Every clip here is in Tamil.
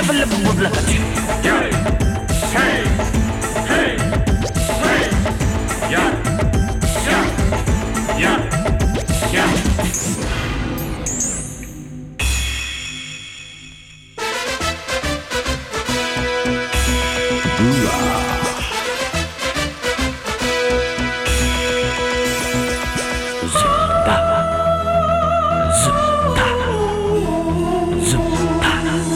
லெவல்ல முட்ல கட்சி Zunda. Zunda. Zunda.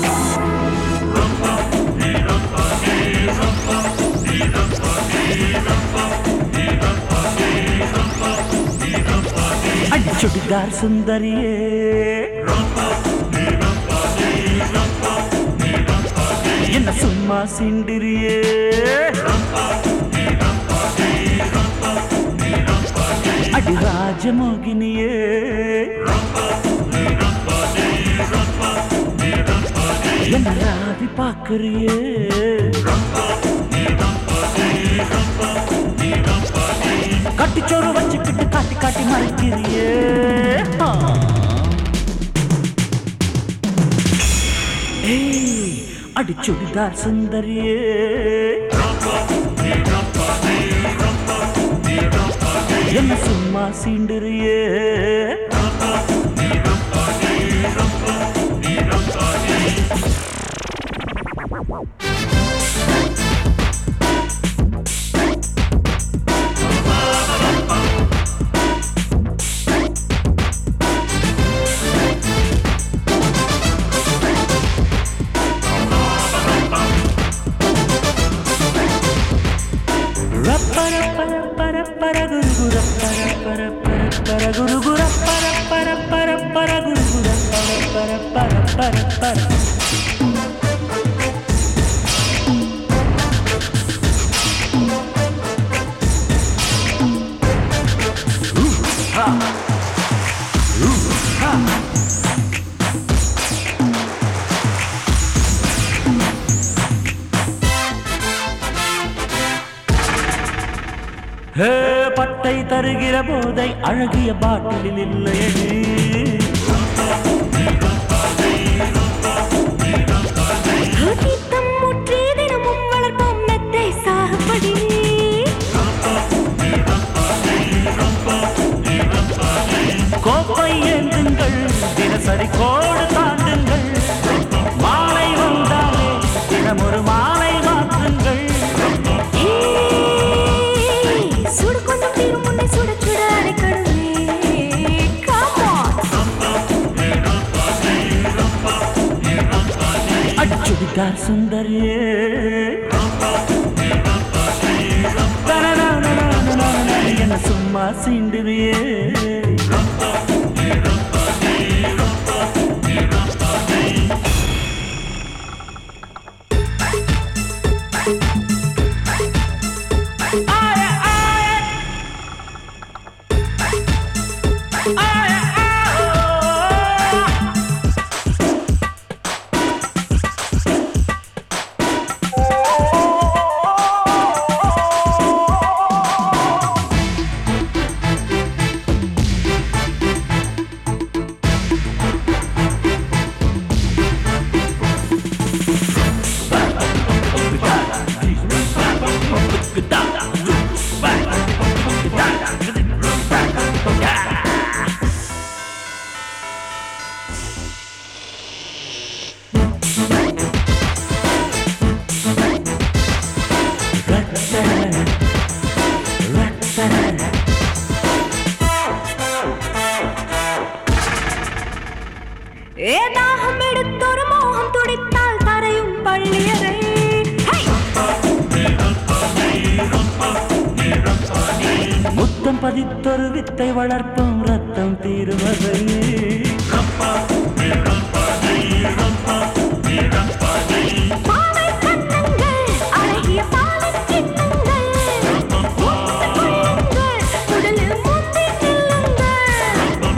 அடிச்சுடிதார் சுந்தரியே என்ன சும்மா சிண்டிரியே அடி ராஜமோகினியே என்ன ராதி பாக்குறியே கட்டிச்சோறு வச்சுக்கிட்டு காட்டி காட்டி மறைக்கிறியே ஆ. ஏய் அடிச்சுடிதார் சுந்தரியே என்ன சும்மா சீண்டுறியே ரப்பர பர பர பர குரு குர பர பர பர பர குரு குர பர பர பர பர குரு குர பர பர பர பர பர ஹே பட்டை தருகிற போதை அழகிய பாட்டிலில் இல்லையடி தீர்த்தம் முற்றி தினமும் வளர்ப்போம் மெத்தை சாகுபடி கோப்பை ஏந்துங்கள் தினசரி கோடு தாண்டுங்கள் மாலை வந்தாலே தினமொரு மாலை மாற்றுங்கள் ஏய், சுடு கொஞ்சம் தீரும் முன்னே சுட சுட அரைக்கணுமே Come on. அடிச்சுடித்தார் சுந்தரியே தனனனனனனனன, என்ன சும்மா சீண்டுவியே ஏ தாகம் எடுத்தொரு மோகம் துடித்தால் தரையும் பள்ளியறை ஹை! முத்தம் பதித்தொரு வித்தை வளர்ப்போம் ரத்தம் தீருவதை பாவை கன்னங்கள், அழகிய பாலைக் கிண்ணங்கள். முத்து கொள்ளுங்கள், உடலில் முந்தி நில்லுங்கள்.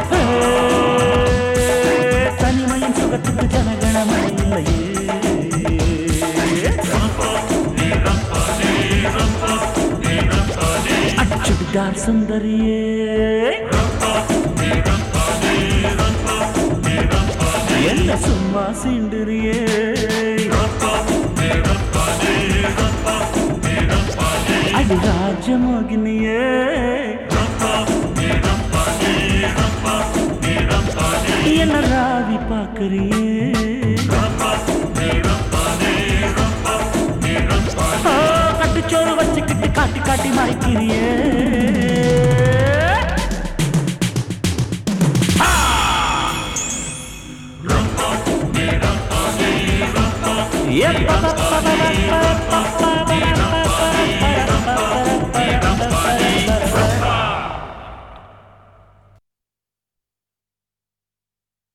தனிமையின் சுகத்துக்கு ஜனகணமனை இல்லையே அச்சுடிதார் சுந்தரியே என்ன சும்மா சீண்டுறியே அடி ராஜமோகினியே என்ன ராவி பாக்குறியே ஓ, கட்டுச்சோறு வச்சுக்கிட்டு காட்டி காட்டி மறைக்கிறியே ஏ, ப, ப, ப, ப, ப, ப, ப,